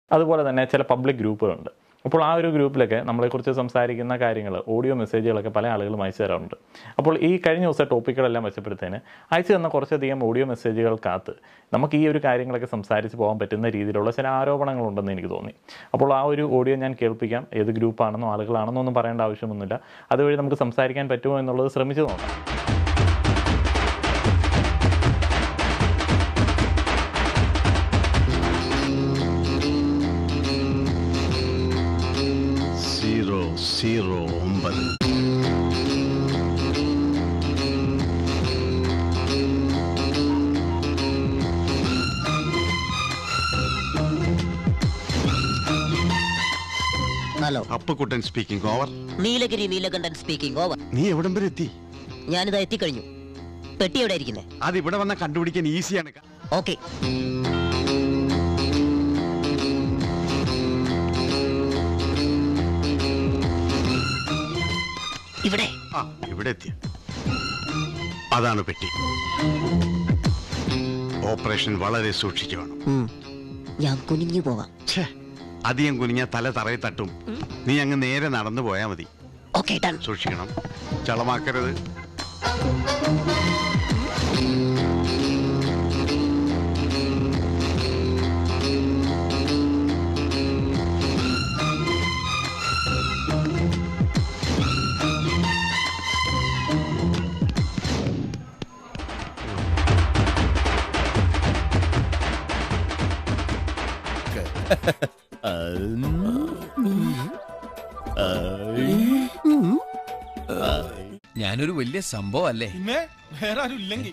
അതുപോലെ തന്നെ ചില പബ്ലിക് ഗ്രൂപ്പുകളുണ്ട് അപ്പോൾ ആ ഒരു ഗ്രൂപ്പിലൊക്കെ നമ്മളെക്കുറിച്ച് സംസാരിക്കുന്ന കാര്യങ്ങൾ ഓഡിയോ മെസ്സേജുകളൊക്കെ പല ആളുകളും അയച്ചു തരാറുണ്ട് അപ്പോൾ ഈ കഴിഞ്ഞ ദിവസം ടോപ്പിക്കുകളെല്ലാം വെച്ചപ്പോഴത്തേന് അയച്ചു തന്ന കുറച്ചധികം ഓഡിയോ മെസ്സേജുകൾക്കകത്ത് നമുക്ക് ഈ ഒരു കാര്യങ്ങളൊക്കെ സംസാരിച്ച് പോകാൻ പറ്റുന്ന രീതിയിലുള്ള ചില ആരോപണങ്ങളുണ്ടെന്ന് എനിക്ക് തോന്നി അപ്പോൾ ആ ഒരു ഓഡിയോ ഞാൻ കേൾപ്പിക്കാം ഏത് ഗ്രൂപ്പാണെന്നോ ആളുകളാണെന്നോ ഒന്നും പറയേണ്ട ആവശ്യമൊന്നുമില്ല അതുവഴി നമുക്ക് സംസാരിക്കാൻ പറ്റുമോ എന്നുള്ളത് ശ്രമിച്ചു നോക്കാം സീറോ സീറോ ഒമ്പത് hello Appukuttan speaking over Nilagiri Neelakantan speaking over നീ എവിടം വരെ എത്തി ഞാനിതാ എത്തിക്കഴിഞ്ഞു പെട്ടി എവിടെ ഇരിക്കുന്നേ അത് ഇവിടെ വന്ന കണ്ടുപിടിക്കാൻ ഈസിയാണ് ഓക്കെ ഇവിടെ ആ ഇവിടെ എത്തിയ അതാണ് പെട്ടി ഓപ്പറേഷൻ വളരെ സൂക്ഷിച്ചു വേണം ഉം. ഞാൻ കുനിഞ്ഞു പോവാം ഛേ അധികം കുനിഞ്ഞ തല തറയിൽ തട്ടും നീ അങ്ങ് നേരെ നടന്നു പോയാ മതി ഓക്കെ ഡൺ സൂക്ഷിക്കണം ചളമാക്കരുത് ഞാനൊരു വലിയ സംഭവം അല്ലേ പിന്നെ വേറെ ആരും ഇല്ലെങ്കിൽ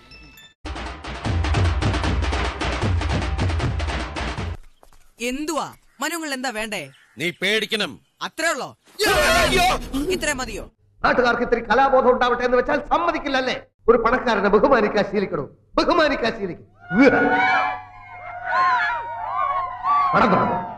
എന്തുവാ മനുങ്ങൾ എന്താ വേണ്ടേ നീ പേടിക്കണം അത്രേ ഉള്ളോ ഇത്രേ മതിയോ നാട്ടുകാർക്ക് ഇത്തിരി കലാബോധം ഉണ്ടാവട്ടെ എന്ന് വെച്ചാൽ സമ്മതിക്കില്ലല്ലേ ഒരു പണക്കാരനെ ബഹുമാനിക്കാൻ ശീലിക്കണോ ബഹുമാനിക്കാൻ ശീലിക്കും നടന്നു